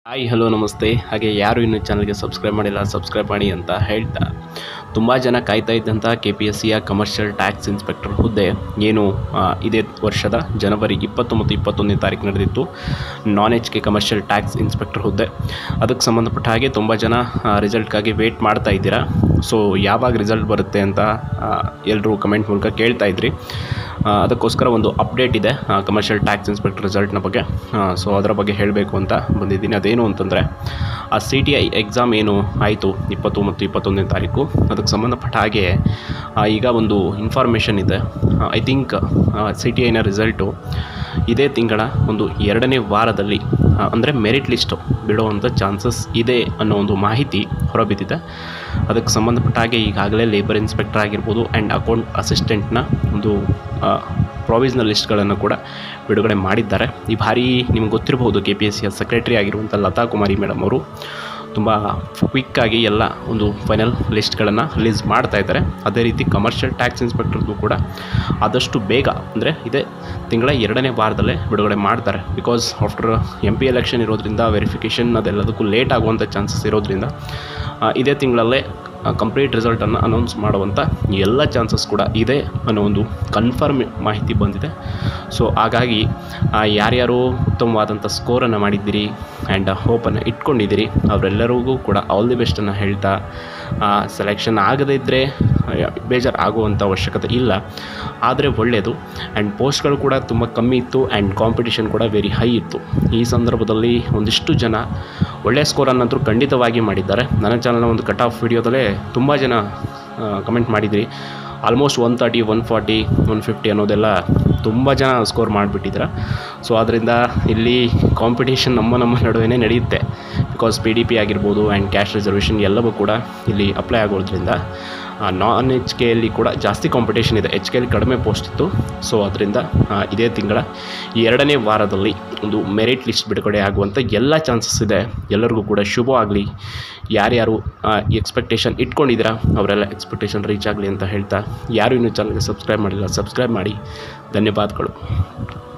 hi hello ನಮಸ್ತೆ ಹಾಗೆ ಯಾರು ಇನ್ನೂ ಚಾನಲ್ಗೆ ಸಬ್ಸ್ಕ್ರೈಬ್ ಮಾಡಿಲ್ಲ ಸಬ್ಸ್ಕ್ರೈಬ್ ಮಾಡಿ ಅಂತ ಹೇಳ್ತಾ ತುಂಬ ಜನ ಕಾಯ್ತಾ ಇದ್ದಂಥ ಕೆ ಪಿ ಎಸ್ ಸಿಯ ಕಮರ್ಷಿಯಲ್ ಟ್ಯಾಕ್ಸ್ ಇನ್ಸ್ಪೆಕ್ಟರ್ ಹುದ್ದೆ ಏನು ಆ, ಇದೇ ವರ್ಷದ ಜನವರಿ ಇಪ್ಪತ್ತು ಮತ್ತು ಇಪ್ಪತ್ತೊಂದನೇ ತಾರೀಕು ನಡೆದಿತ್ತು non H K commercial tax inspector ಹುದ್ದೆ ಅದಕ್ಕೆ ಸಂಬಂಧಪಟ್ಟ ಹಾಗೆ ತುಂಬ ಜನ ರಿಸಲ್ಟ್ಗಾಗಿ ವೇಟ್ ಮಾಡ್ತಾ ಇದ್ದೀರಾ ಸೊ ಯಾವಾಗ ರಿಸಲ್ಟ್ ಬರುತ್ತೆ ಅಂತ ಎಲ್ಲರೂ ಕಮೆಂಟ್ ಮೂಲಕ ಕೇಳ್ತಾ ಇದ್ರಿ ಆ, ಅದಕ್ಕೋಸ್ಕರ ಒಂದು ಅಪ್ಡೇಟ್ ಇದೆ ಕಮರ್ಷಿಯಲ್ ಟ್ಯಾಕ್ಸ್ ಇನ್ಸ್ಪೆಕ್ಟರ್ ರಿಸಲ್ಟ್ನ ಬಗ್ಗೆ ಸೊ ಅದರ ಬಗ್ಗೆ ಹೇಳಬೇಕು ಅಂತ ಬಂದಿದ್ದೀನಿ ಅದೇನು ಅಂತಂದರೆ ಆ ಸಿ ಟಿ ಐ ಎಕ್ಸಾಮ್ ಏನು ಆಯಿತು ಇಪ್ಪತ್ತು ಮತ್ತು ಇಪ್ಪತ್ತೊಂದನೇ ತಾರೀಕು ಅದಕ್ಕೆ ಸಂಬಂಧಪಟ್ಟ ಹಾಗೆ ಆ, ಈಗ ಒಂದು ಇನ್ಫಾರ್ಮೇಷನ್ ಇದೆ ಐ ಥಿಂಕ್ ಸಿ ಟಿ ಐನ ರಿಸಲ್ಟು ಇದೇ ತಿಂಗಳ ಒಂದು ಎರಡನೇ ವಾರದಲ್ಲಿ ಅಂದರೆ ಮೆರಿಟ್ ಲಿಸ್ಟು ಬಿಡುವಂಥ ಚಾನ್ಸಸ್ ಇದೆ ಅನ್ನೋ ಒಂದು ಮಾಹಿತಿ ಹೊರಬಿದ್ದಿದೆ ಅದಕ್ಕೆ ಸಂಬಂಧಪಟ್ಟ ಹಾಗೆ ಈಗಾಗಲೇ ಲೇಬರ್ ಇನ್ಸ್ಪೆಕ್ಟರ್ ಆಗಿರ್ಬೋದು ಆ್ಯಂಡ್ ಅಕೌಂಟ್ ಅಸಿಸ್ಟೆಂಟ್ನ ಒಂದು ಪ್ರಾವಿಸ್ನಲ್ ಲಿಸ್ಟ್ಗಳನ್ನು ಕೂಡ ಬಿಡುಗಡೆ ಮಾಡಿದ್ದಾರೆ ಈ ಬಾರಿ ನಿಮ್ಗೆ ಗೊತ್ತಿರಬಹುದು ಕೆ ಪಿ ಎಸ್ ಸಿಯ ಸೆಕ್ರೆಟರಿ ಆಗಿರುವಂಥ ಲತಾ ಕುಮಾರಿ ಮೇಡಮ್ ಅವರು ತುಂಬ ಕ್ವಿಕ್ಕಾಗಿ ಎಲ್ಲ ಒಂದು ಫೈನಲ್ ಲಿಸ್ಟ್ಗಳನ್ನು ರಿಲೀಸ್ ಮಾಡ್ತಾ ಇದ್ದಾರೆ ಅದೇ ರೀತಿ ಕಮರ್ಷಿಯಲ್ ಟ್ಯಾಕ್ಸ್ ಇನ್ಸ್ಪೆಕ್ಟರ್ದು ಕೂಡ ಆದಷ್ಟು ಬೇಗ ಅಂದರೆ ಇದೇ ತಿಂಗಳ ಎರಡನೇ ವಾರದಲ್ಲೇ ಬಿಡುಗಡೆ ಮಾಡ್ತಾರೆ because after M P election ಇರೋದ್ರಿಂದ ವೆರಿಫಿಕೇಷನ್ ಅದೆಲ್ಲದಕ್ಕೂ ಲೇಟ್ ಆಗುವಂಥ ಚಾನ್ಸಸ್ ಇರೋದ್ರಿಂದ ಆ, ಇದೇ ತಿಂಗಳಲ್ಲೇ ಕಂಪ್ಲೀಟ್ ರಿಸಲ್ಟನ್ನು ಅನೌನ್ಸ್ ಮಾಡುವಂಥ ಎಲ್ಲ ಚಾನ್ಸಸ್ ಕೂಡ ಇದೆ ಅನ್ನೋ ಒಂದು ಕನ್ಫರ್ಮ್ ಮಾಹಿತಿ ಬಂದಿದೆ ಸೊ ಹಾಗಾಗಿ ಆ, ಯಾರ್ಯಾರು ಉತ್ತಮವಾದಂಥ ಸ್ಕೋರನ್ನು ಮಾಡಿದ್ದೀರಿ ಆ್ಯಂಡ್ ಹೋಪನ್ನು ಇಟ್ಕೊಂಡಿದ್ದೀರಿ ಅವರೆಲ್ಲರಿಗೂ ಕೂಡ ಆಲ್ ದಿ ಬೆಸ್ಟನ್ನು ಹೇಳ್ತಾ ಸೆಲೆಕ್ಷನ್ ಆಗದೇ ಇದ್ದರೆ ಬೇಜಾರು ಆಗುವಂಥ ಅವಶ್ಯಕತೆ ಇಲ್ಲ ಆದರೆ ಒಳ್ಳೆಯದು ಆ್ಯಂಡ್ ಪೋಸ್ಟ್ಗಳು ಕೂಡ ತುಂಬ ಕಮ್ಮಿ ಇತ್ತು ಆ್ಯಂಡ್ ಕಾಂಪಿಟಿಷನ್ ಕೂಡ ವೆರಿ ಹೈ ಇತ್ತು ಈ ಸಂದರ್ಭದಲ್ಲಿ ಒಂದಿಷ್ಟು ಜನ ಒಳ್ಳೆಯ ಸ್ಕೋರನ್ನಂತೂ ಖಂಡಿತವಾಗಿ ಮಾಡಿದ್ದಾರೆ ನನ್ನ ಚಾನಲ್ನ ಒಂದು ಕಟ್ ಆಫ್ ವಿಡಿಯೋದಲ್ಲೇ ತುಂಬ ಜನ ಕಮೆಂಟ್ ಮಾಡಿದ್ರಿ almost one thirty one forty one fifty ಅನ್ನೋದೆಲ್ಲ ತುಂಬ ಜನ ಸ್ಕೋರ್ ಮಾಡಿಬಿಟ್ಟಿದ್ರ ಸೊ ಆದ್ದರಿಂದ ಇಲ್ಲಿ ಕಾಂಪಿಟೇಷನ್ ನಮ್ಮ ನಮ್ಮ ನಡುವೆ ನಡೆಯುತ್ತೆ ಬಿಕಾಸ್ ಪಿ ಡಿ ಪಿ ಆಗಿರ್ಬೋದು ಆ್ಯಂಡ್ ಕ್ಯಾಶ್ ರಿಸರ್ವೇಷನ್ ಎಲ್ಲವೂ ಕೂಡ ಇಲ್ಲಿ ಅಪ್ಲೈ ಆಗೋದ್ರಿಂದ ನಾನ್ ಎಚ್ ಕೆಯಲ್ಲಿ ಕೂಡ ಜಾಸ್ತಿ ಕಾಂಪಿಟೇಷನ್ ಇದೆ ಎಚ್ ಕೆಯಲ್ಲಿ ಕಡಿಮೆ ಪೋಸ್ಟ್ ಇತ್ತು ಸೊ ಅದರಿಂದ ಆ, ಇದೇ ತಿಂಗಳ ಎರಡನೇ ವಾರದಲ್ಲಿ ಒಂದು ಮೆರಿಟ್ ಲಿಸ್ಟ್ ಬಿಡುಗಡೆ ಆಗುವಂಥ ಎಲ್ಲ ಚಾನ್ಸಸ್ ಇದೆ ಎಲ್ಲರಿಗೂ ಕೂಡ ಶುಭ ಆಗಲಿ ಯಾರ್ಯಾರು ಎಕ್ಸ್ಪೆಕ್ಟೇಷನ್ ಇಟ್ಕೊಂಡಿದ್ದೀರಾ ಅವರೆಲ್ಲ ಎಕ್ಸ್ಪೆಕ್ಟೇಷನ್ ರೀಚ್ ಆಗಲಿ ಅಂತ ಹೇಳ್ತಾ ಯಾರು ಇನ್ನೂ ಚಾನಲ್ಗೆ ಸಬ್ಸ್ಕ್ರೈಬ್ ಮಾಡಿಲ್ಲ ಸಬ್ಸ್ಕ್ರೈಬ್ ಮಾಡಿ ಧನ್ಯವಾದಗಳು